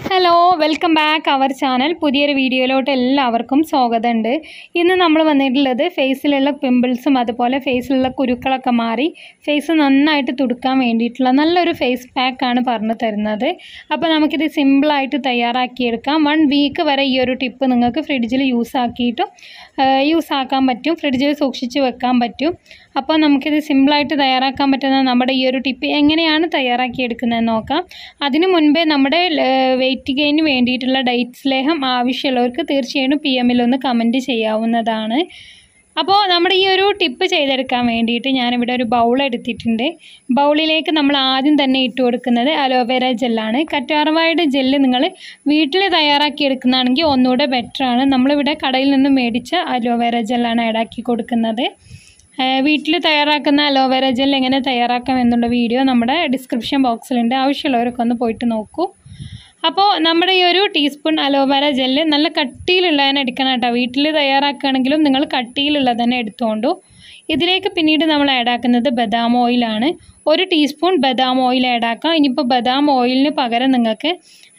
hello welcome back our channel പുതിയൊരു വീഡിയോയിലോട്ട് എല്ലാവർക്കും സ്വാഗതമുണ്ട് ഇന്ന് നമ്മൾ വന്നിട്ടുള്ളത് ഫേസിലുള്ള പിമ്പിൾസും അതുപോലെ ഫേസിലുള്ള കുരുക്കളൊക്കെ മാറി ഫേസ് നന്നായിട്ട് തുടുക്കാൻ വേണ്ടിയിട്ടുള്ള നല്ലൊരു ഫേസ് പാക്കാണ് പറഞ്ഞു തരുന്നത് അപ്പോൾ നമുക്കിത് സിമ്പിളായിട്ട് തയ്യാറാക്കിയെടുക്കാം വൺ വീക്ക് വരെ ഈ ഒരു ടിപ്പ് നിങ്ങൾക്ക് ഫ്രിഡ്ജിൽ യൂസ് ആക്കിയിട്ടും യൂസ് ആക്കാൻ പറ്റും ഫ്രിഡ്ജിൽ സൂക്ഷിച്ച് വെക്കാൻ പറ്റും അപ്പോൾ നമുക്കിത് സിമ്പിളായിട്ട് തയ്യാറാക്കാൻ പറ്റുന്ന നമ്മുടെ ഈ ഒരു ടിപ്പ് എങ്ങനെയാണ് തയ്യാറാക്കിയെടുക്കുന്നതെന്ന് നോക്കാം അതിനു മുൻപേ നമ്മുടെ വെയിറ്റ് ഗെയിന് വേണ്ടിയിട്ടുള്ള ഡയറ്റ് സ്ലേഹം ആവശ്യമുള്ളവർക്ക് തീർച്ചയായും പി എമ്മിൽ ഒന്ന് കമൻറ്റ് ചെയ്യാവുന്നതാണ് അപ്പോൾ നമ്മുടെ ഈ ഒരു ടിപ്പ് ചെയ്തെടുക്കാൻ വേണ്ടിയിട്ട് ഞാനിവിടെ ഒരു ബൗൾ എടുത്തിട്ടുണ്ട് ബൗളിലേക്ക് നമ്മൾ ആദ്യം തന്നെ ഇട്ട് കൊടുക്കുന്നത് അലോവേര ജെല്ലാണ് കറ്റാർവാഴയുടെ ജെല്ല് നിങ്ങൾ വീട്ടിൽ തയ്യാറാക്കി എടുക്കുന്നതാണെങ്കിൽ ഒന്നുകൂടെ ബെറ്ററാണ് നമ്മളിവിടെ കടയിൽ നിന്ന് മേടിച്ച അലോവേര ജെല്ലാണ് ആഡാക്കി കൊടുക്കുന്നത് വീട്ടിൽ തയ്യാറാക്കുന്ന അലോവേര ജെൽ എങ്ങനെ തയ്യാറാക്കാം എന്നുള്ള വീഡിയോ നമ്മുടെ ഡിസ്ക്രിപ്ഷൻ ബോക്സിലുണ്ട് ആവശ്യമുള്ളവരൊക്കെ ഒന്ന് പോയിട്ട് നോക്കൂ അപ്പോൾ നമ്മുടെ ഈ ഒരു ടീസ്പൂൺ അലോവേര ജെല്ല് നല്ല കട്ടിയിലുള്ള തന്നെ എടുക്കണം കേട്ടോ വീട്ടിൽ തയ്യാറാക്കുകയാണെങ്കിലും നിങ്ങൾ കട്ടിയിലുള്ളത് തന്നെ എടുത്തുകൊണ്ടു ഇതിലേക്ക് പിന്നീട് നമ്മൾ ആഡാക്കുന്നത് ബദാം ഓയിലാണ് ഒരു ടീസ്പൂൺ ബദാം ഓയിൽ ആഡാക്കാം ഇനിയിപ്പോൾ ബദാം ഓയിലിന് പകരം നിങ്ങൾക്ക്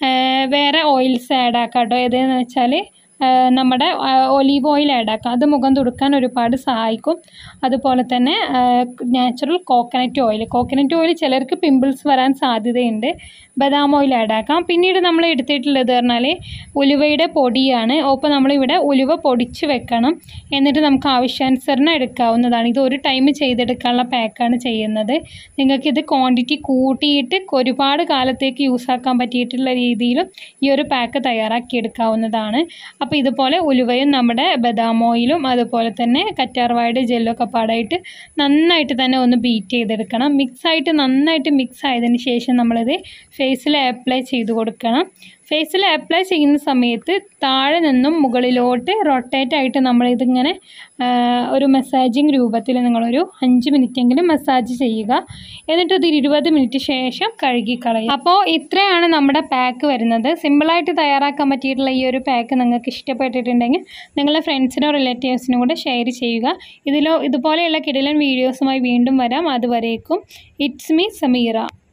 വേറെ ഓയിൽസ് ആഡാക്കാം കേട്ടോ ഏതെന്ന് വെച്ചാൽ നമ്മുടെ ഒലീവ് ഓയിൽ ആഡാക്കാം അത് മുഖം തുടുക്കാൻ ഒരുപാട് സഹായിക്കും അതുപോലെ തന്നെ natural coconut oil coconut oil ചിലർക്ക് പിമ്പിൾസ് വരാൻ സാധ്യതയുണ്ട് ബദാം ഓയിൽ ആഡാക്കാം പിന്നീട് നമ്മൾ എടുത്തിട്ടുള്ളത് പറഞ്ഞാൽ ഉലുവയുടെ പൊടിയാണ് അപ്പോൾ നമ്മളിവിടെ ഉലുവ പൊടിച്ച് വെക്കണം എന്നിട്ട് നമുക്ക് ആവശ്യാനുസരണം എടുക്കാവുന്നതാണ് ഇത് ഒരു ടൈം ചെയ്തെടുക്കാനുള്ള പാക്കാണ് ചെയ്യുന്നത് നിങ്ങൾക്കിത് ക്വാണ്ടിറ്റി കൂട്ടിയിട്ട് ഒരുപാട് കാലത്തേക്ക് യൂസ് ആക്കാൻ പറ്റിയിട്ടുള്ള രീതിയിലും ഈ ഒരു പാക്ക് തയ്യാറാക്കി എടുക്കാവുന്നതാണ് അപ്പോൾ ഇതുപോലെ ഉലുവയും നമ്മുടെ ബദാം ഓയിലും അതുപോലെ തന്നെ കറ്റാർവാഴയുടെ ജെല്ലൊക്കെ പാടായിട്ട് നന്നായിട്ട് തന്നെ ഒന്ന് ബീറ്റ് ചെയ്തെടുക്കണം മിക്സായിട്ട് നന്നായിട്ട് മിക്സ് ആയതിന് ശേഷം നമ്മളിത് ഫേസിൽ അപ്ലൈ ചെയ്ത് കൊടുക്കണം ഫേസിൽ അപ്ലൈ ചെയ്യുന്ന സമയത്ത് താഴെ നിന്നും മുകളിലോട്ട് റൊട്ടേറ്റ് ആയിട്ട് നമ്മളിതിങ്ങനെ ഒരു മസാജിങ് രൂപത്തിൽ നിങ്ങളൊരു അഞ്ച് മിനിറ്റെങ്കിലും മസാജ് ചെയ്യുക എന്നിട്ട് ഒരു ഇരുപത് മിനിറ്റ് ശേഷം കഴുകി കളയുക അപ്പോൾ ഇത്രയാണ് നമ്മുടെ പാക്ക് വരുന്നത് സിമ്പിളായിട്ട് തയ്യാറാക്കാൻ പറ്റിയിട്ടുള്ള ഈ ഒരു പാക്ക് നിങ്ങൾക്ക് ഇഷ്ടപ്പെട്ടിട്ടുണ്ടെങ്കിൽ നിങ്ങളുടെ ഫ്രണ്ട്സിനോ റിലേറ്റീവ്സിനോ കൂടെ ഷെയർ ചെയ്യുക ഇതിലോ ഇതുപോലെയുള്ള കിടിലൻ വീഡിയോസുമായി വീണ്ടും വരാം അതുവരേക്കും ഇറ്റ്സ് മീ സമീറ